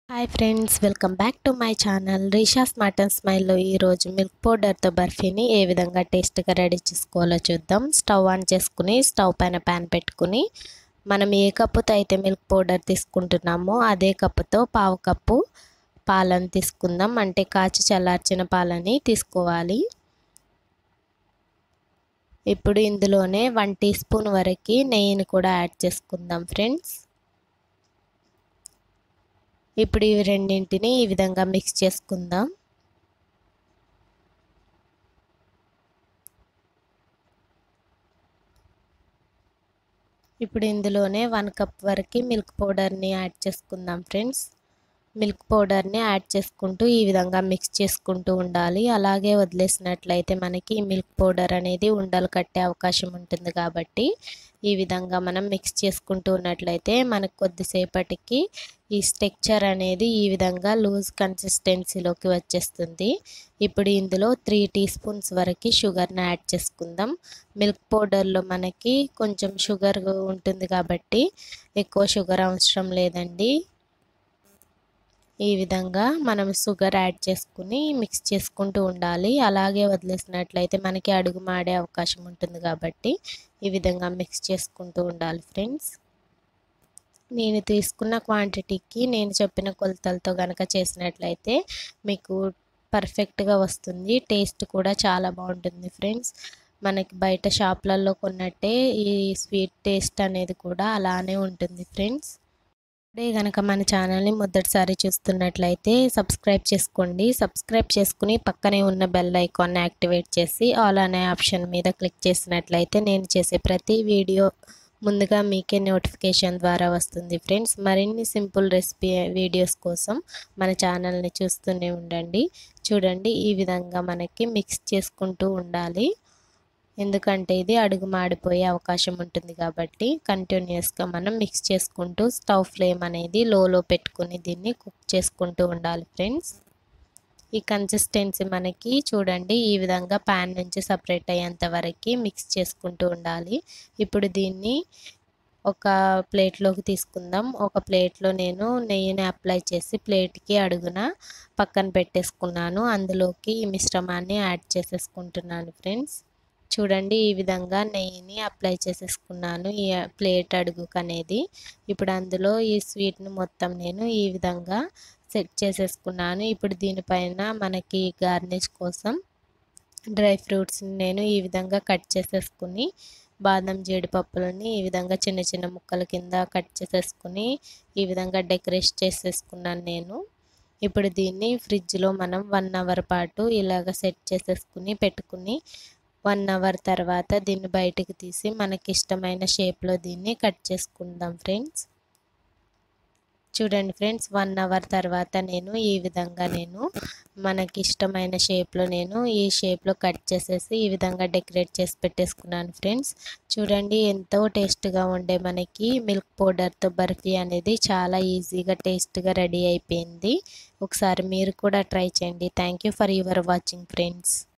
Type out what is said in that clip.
hi friends welcome back to my channel Reesha smart and స్మైల్లో ఈరోజు milk పౌడర్తో బర్ఫీని ఏ విధంగా టేస్ట్గా రెడీ చేసుకోవాలో చూద్దాం స్టవ్ ఆన్ చేసుకుని స్టవ్ పైన ప్యాన్ పెట్టుకుని మనం ఏ కప్పుతో అయితే మిల్క్ పౌడర్ తీసుకుంటున్నామో అదే కప్పుతో పావు కప్పు పాలను తీసుకుందాం అంటే కాచి చల్లార్చిన పాలని తీసుకోవాలి ఇప్పుడు ఇందులోనే వన్ టీ స్పూన్ వరకు నెయ్యిని కూడా యాడ్ చేసుకుందాం ఫ్రెండ్స్ ఇప్పుడు ఇవి రెండింటిని ఈ విధంగా మిక్స్ చేసుకుందాం ఇప్పుడు ఇందులోనే వన్ కప్ వరకు మిల్క్ పౌడర్ని యాడ్ చేసుకుందాం ఫ్రెండ్స్ మిల్క్ పౌడర్ని యాడ్ చేసుకుంటూ ఈ విధంగా మిక్స్ చేసుకుంటూ ఉండాలి అలాగే వదిలేసినట్లయితే మనకి మిల్క్ పౌడర్ అనేది ఉండలు కట్టే అవకాశం ఉంటుంది కాబట్టి ఈ విధంగా మనం మిక్స్ చేసుకుంటూ ఉన్నట్లయితే మనకు కొద్దిసేపటికి ఈ స్ట్రక్చర్ అనేది ఈ విధంగా లూజ్ కన్సిస్టెన్సీలోకి వచ్చేస్తుంది ఇప్పుడు ఇందులో త్రీ టీ స్పూన్స్ వరకు షుగర్ని యాడ్ చేసుకుందాం మిల్క్ పౌడర్లో మనకి కొంచెం షుగర్ ఉంటుంది కాబట్టి ఎక్కువ షుగర్ అవసరం లేదండి ఈ విధంగా మనం షుగర్ యాడ్ చేసుకుని మిక్స్ చేసుకుంటూ ఉండాలి అలాగే వదిలేసినట్లయితే మనకి అడుగు మాడే అవకాశం ఉంటుంది కాబట్టి ఈ విధంగా మిక్స్ చేసుకుంటూ ఉండాలి ఫ్రెండ్స్ నేను తీసుకున్న క్వాంటిటీకి నేను చెప్పిన కొలతలతో కనుక చేసినట్లయితే మీకు పర్ఫెక్ట్గా వస్తుంది టేస్ట్ కూడా చాలా బాగుంటుంది ఫ్రెండ్స్ మనకి బయట షాప్లలో కొన్నట్టే ఈ స్వీట్ టేస్ట్ అనేది కూడా అలానే ఉంటుంది ఫ్రెండ్స్ ఇప్పుడే కనుక మన ఛానల్ని మొదటిసారి చూస్తున్నట్లయితే సబ్స్క్రైబ్ చేసుకోండి సబ్స్క్రైబ్ చేసుకుని పక్కనే ఉన్న బెల్ ఐకాన్ని యాక్టివేట్ చేసి ఆల్ అనే ఆప్షన్ మీద క్లిక్ చేసినట్లయితే నేను చేసే ప్రతి వీడియో ముందుగా మీకే నోటిఫికేషన్ ద్వారా వస్తుంది ఫ్రెండ్స్ మరిన్ని సింపుల్ రెసిపీ వీడియోస్ కోసం మన ఛానల్ని చూస్తూనే ఉండండి చూడండి ఈ విధంగా మనకి మిక్స్ చేసుకుంటూ ఉండాలి ఎందుకంటే ఇది అడుగు మాడిపోయే అవకాశం ఉంటుంది కాబట్టి కంటిన్యూస్గా మనం మిక్స్ చేసుకుంటూ స్టవ్ ఫ్లేమ్ అనేది లోలో పెట్టుకుని దీన్ని కుక్ చేసుకుంటూ ఉండాలి ఫ్రెండ్స్ ఈ కన్సిస్టెన్సీ మనకి చూడండి ఈ విధంగా ప్యాన్ నుంచి సపరేట్ అయ్యేంత వరకు మిక్స్ చేసుకుంటూ ఉండాలి ఇప్పుడు దీన్ని ఒక ప్లేట్లోకి తీసుకుందాం ఒక ప్లేట్లో నేను నెయ్యిని అప్లై చేసి ప్లేట్కి అడుగున పక్కన పెట్టేసుకున్నాను అందులోకి ఈ మిశ్రమాన్ని యాడ్ చేసేసుకుంటున్నాను ఫ్రెండ్స్ చూడండి ఈ విధంగా నెయ్యిని అప్లై చేసేసుకున్నాను ఈ ప్లేట్ అడుగుకు అనేది ఇప్పుడు అందులో ఈ స్వీట్ని మొత్తం నేను ఈ విధంగా సెట్ చేసేసుకున్నాను ఇప్పుడు దీనిపైన మనకి గార్నిష్ కోసం డ్రై ఫ్రూట్స్ని నేను ఈ విధంగా కట్ చేసేసుకుని బాదం జీడిపప్పులని ఈ విధంగా చిన్న చిన్న ముక్కల కింద కట్ చేసేసుకుని ఈ విధంగా డెకరేట్ చేసేసుకున్నాను నేను ఇప్పుడు దీన్ని ఫ్రిడ్జ్లో మనం వన్ అవర్ పాటు ఇలాగ సెట్ చేసేసుకుని పెట్టుకుని వన్ అవర్ తర్వాత దీన్ని బయటికి తీసి మనకి ఇష్టమైన షేప్లో దీన్ని కట్ చేసుకుందాం ఫ్రెండ్స్ చూడండి ఫ్రెండ్స్ వన్ అవర్ తర్వాత నేను ఈ విధంగా నేను మనకి ఇష్టమైన షేప్లో నేను ఈ షేప్లో కట్ చేసేసి ఈ విధంగా డెకరేట్ చేసి పెట్టేసుకున్నాను ఫ్రెండ్స్ చూడండి ఎంతో టేస్ట్గా ఉండే మనకి మిల్క్ పౌడర్తో బర్ఫీ అనేది చాలా ఈజీగా టేస్ట్గా రెడీ అయిపోయింది ఒకసారి మీరు కూడా ట్రై చేయండి thank for your watching friends